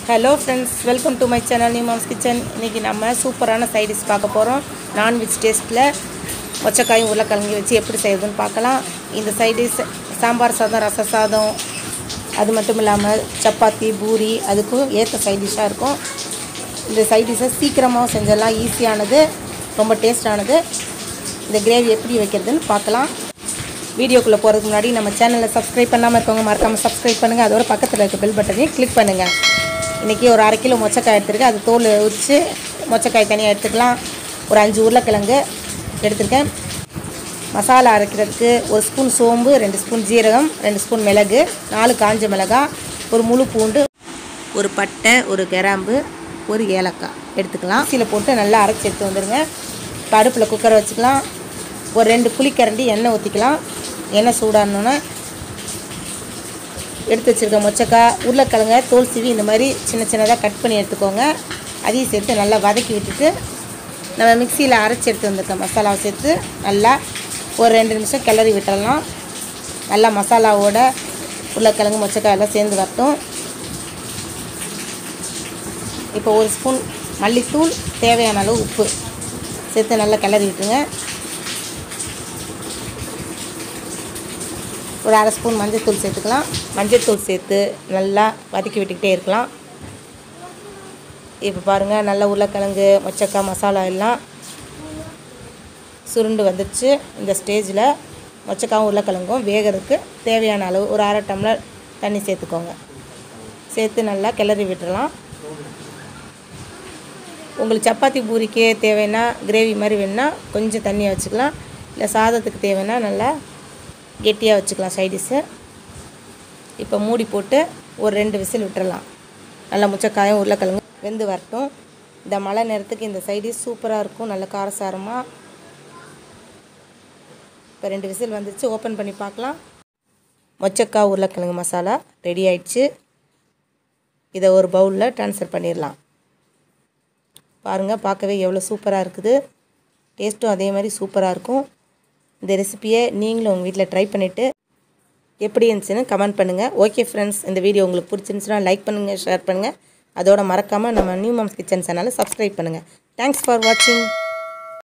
hello friends welcome to my channel new moms kitchen இன்றைக்கி நம்ம சூப்பரான சைடிஷ் பார்க்க போகிறோம் நான்வெஜ் டேஸ்ட்டில் மொச்சக்காயும் உருளைக்கிழங்கு வச்சு எப்படி செய்யுதுன்னு பார்க்கலாம் இந்த சைடிஷ் சாம்பார் சாதம் ரச சாதம் அது மட்டும் இல்லாமல் சப்பாத்தி பூரி அதுக்கும் ஏற்ற சைடிஷ்ஷாக இருக்கும் இந்த சைடிஷை சீக்கிரமாக செஞ்சிடலாம் ஈஸியானது ரொம்ப டேஸ்டானது இந்த கிரேவி எப்படி வைக்கிறதுன்னு பார்க்கலாம் வீடியோக்குள்ளே போகிறதுக்கு முன்னாடி நம்ம சேனலை சப்ஸ்கிரைப் பண்ணாமல் இருக்கவங்க மறக்காமல் சப்ஸ்கிரைப் பண்ணுங்கள் அதோட பக்கத்தில் இருக்க பெல் பட்டனையும் கிளிக் பண்ணுங்கள் இன்றைக்கி ஒரு அரை கிலோ மொச்சக்காய் எடுத்துருக்கேன் அது தோல் உரித்து மொச்சக்காய் தனியாக எடுத்துக்கலாம் ஒரு அஞ்சு உருளைக்கிழங்கு எடுத்திருக்கேன் மசாலா அரைக்கிறதுக்கு ஒரு ஸ்பூன் சோம்பு ரெண்டு ஸ்பூன் ஜீரகம் ரெண்டு ஸ்பூன் மிளகு நாலு காஞ்ச மிளகாய் ஒரு முழு பூண்டு ஒரு பட்டை ஒரு கிராம்பு ஒரு ஏலக்காய் எடுத்துக்கலாம் மிக்சியில் போட்டு நல்லா அரைச்சி எடுத்து வந்துடுங்க இப்போ அடுப்பில் குக்கரை வச்சுக்கலாம் ஒரு ரெண்டு குழிக்கரண்டி எண்ணெய் ஊற்றிக்கலாம் எண்ணெய் சூடானோன்னே எடுத்து வச்சுருக்க மொச்சக்காய் உருளைக்கிழங்க தோல் சீவி இந்த மாதிரி சின்ன சின்னதாக கட் பண்ணி எடுத்துக்கோங்க அதையும் சேர்த்து நல்லா வதக்கி விட்டுட்டு நம்ம மிக்சியில் அரைச்சி எடுத்து வந்திருக்க மசாலாவை சேர்த்து நல்லா ஒரு ரெண்டு நிமிஷம் கிளறி விட்டுறலாம் நல்லா மசாலாவோட உருளைக்கிழங்கு மொச்சக்காய் எல்லாம் சேர்ந்து வரட்டும் இப்போ ஒரு ஸ்பூன் மல்லித்தூள் தேவையான அளவு உப்பு சேர்த்து நல்லா கிளறி விட்டுருங்க ஒரு அரை ஸ்பூன் மஞ்சள்தூள் சேர்த்துக்கலாம் மஞ்சள்தூள் சேர்த்து நல்லா வதக்கி விட்டுக்கிட்டே இருக்கலாம் இப்போ பாருங்கள் நல்லா உருளைக்கிழங்கு மொச்சக்காய் மசாலா எல்லாம் சுருண்டு வந்துடுச்சு இந்த ஸ்டேஜில் மொச்சக்காயும் உருளைக்கிழங்கும் வேகிறதுக்கு தேவையான அளவு ஒரு அரை டம்ளர் தண்ணி சேர்த்துக்கோங்க சேர்த்து நல்லா கிளறி விட்டுறலாம் உங்களுக்கு சப்பாத்தி பூரிக்கே தேவைன்னா கிரேவி மாதிரி வேணுன்னா கொஞ்சம் தண்ணியை வச்சுக்கலாம் இல்லை சாதத்துக்கு தேவைன்னா நல்லா கெட்டியாக வச்சுக்கலாம் சைடிஷு இப்போ மூடி போட்டு ஒரு ரெண்டு விசில் விட்டுறலாம் நல்லா முச்சக்காயும் உருளைக்கிழங்கு வெந்து வரட்டும் இந்த மழை நேரத்துக்கு இந்த சைடிஷ் சூப்பராக இருக்கும் நல்ல காரசாரமாக இப்போ ரெண்டு விசில் வந்துச்சு ஓப்பன் பண்ணி பார்க்கலாம் மொச்சக்காய் உருளைக்கிழங்கு மசாலா ரெடி ஆயிடுச்சு இதை ஒரு பவுலில் ட்ரான்ஸ்ஃபர் பண்ணிடலாம் பாருங்கள் பார்க்கவே எவ்வளோ சூப்பராக இருக்குது டேஸ்ட்டும் அதே மாதிரி சூப்பராக இருக்கும் இந்த ரெசிப்பியை நீங்களும் உங்கள் வீட்டில் ட்ரை பண்ணிவிட்டு எப்படி இருந்துச்சுன்னு கமெண்ட் பண்ணுங்கள் ஓகே ஃப்ரெண்ட்ஸ் இந்த வீடியோ உங்களுக்கு பிடிச்சிருந்துச்சுன்னா லைக் பண்ணுங்கள் ஷேர் பண்ணுங்கள் அதோட மறக்காமல் நம்ம நியூ மாம்ஸ் கிச்சன் சேனலை சப்ஸ்கிரைப் பண்ணுங்கள் தேங்க்ஸ் ஃபார் வாட்சிங்